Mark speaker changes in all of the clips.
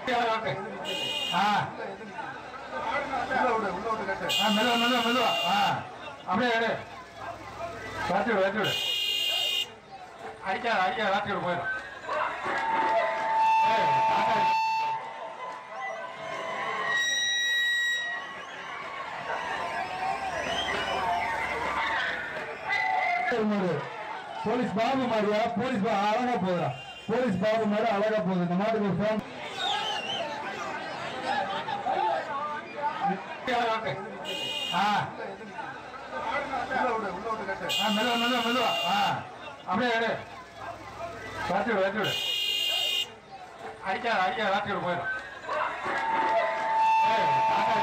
Speaker 1: ஆ
Speaker 2: உள்ள விடு உள்ள விட்டு கட்டு
Speaker 1: ஆ மெதுவா மெதுவா மெதுவா ஆ அப்படியே எடு வெட்டி விடு வெட்டி விடு அடிக்காத அடிக்காத வெட்டி விடு போயிடும் ஏய், தாத்தா.
Speaker 3: போலீஸ் பாபு மாதிரியா போலீஸ் பா- அழகா போகுதா போலீஸ் பாபு மாதிரி அழகா போகுது இந்த மாட்டுக்கு ஒரு ஃபேன்
Speaker 1: ஆ
Speaker 2: உள்ள விடு உள்ள விட்டு கட்டு
Speaker 1: ஆ மெதுவா மெதுவா மெதுவா ஆ அப்படியே எடு வெட்டி விடு வெட்டி விடு அடிக்காத அடிக்காத வெட்டி விடு போயிடும் ஏய், தாத்தா.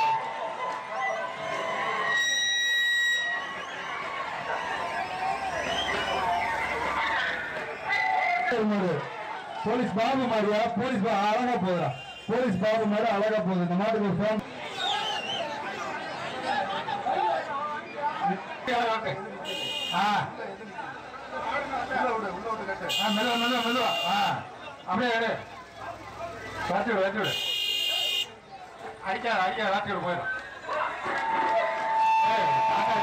Speaker 3: போலீஸ் பாபு மாதிரியா போலீஸ் பா- அழகா போகுதா போலீஸ் பாபு மாதிரி அழகா போகுது இந்த மாட்டுக்கு ஒரு ஃபேன்
Speaker 1: ஆ
Speaker 2: உள்ள விடு உள்ள விட்டு கட்டு
Speaker 1: ஆ மெதுவா மெதுவா மெதுவா ஆ அப்படியே எடு வெட்டி விடு வெட்டி விடு அடிக்காத அடிக்காத வெட்டி விடு போயிடும் ஏய், தாத்தா.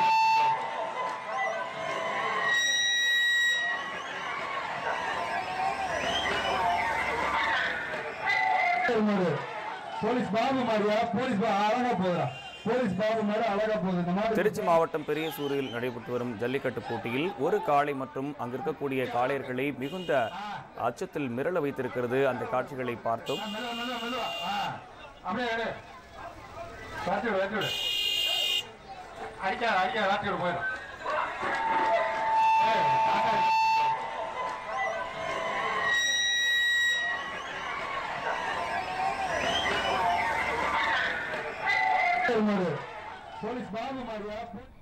Speaker 3: போலீஸ் பாபு மாதிரியா போலீஸ் பா- அழகா போகுதா போலீஸ் பாபு மாதிரி அழகா போகுது இந்த மாட்டுக்கு
Speaker 4: திருச்சி மாவட்டம் பெரியசூரில் நடைபெற்று வரும் ஜல்லிக்கட்டு போட்டியில் ஒரு காளை மற்றும் அங்கு இருக்கக்கூடிய காளையர்களை மிகுந்த அச்சத்தில் மிரள வைத்திருக்கிறது அந்த காட்சிகளை பார்த்தோம்
Speaker 1: ஆ, மெதுவா மெதுவா மெதுவா ஆ அப்படியே எடு வெட்டி விடு வெட்டி விடு அடிக்காத அடிக்காத வெட்டி விடு போயிடும் ஏய், தாத்தா.
Speaker 3: போலீஸ் பாபு மாதிரியா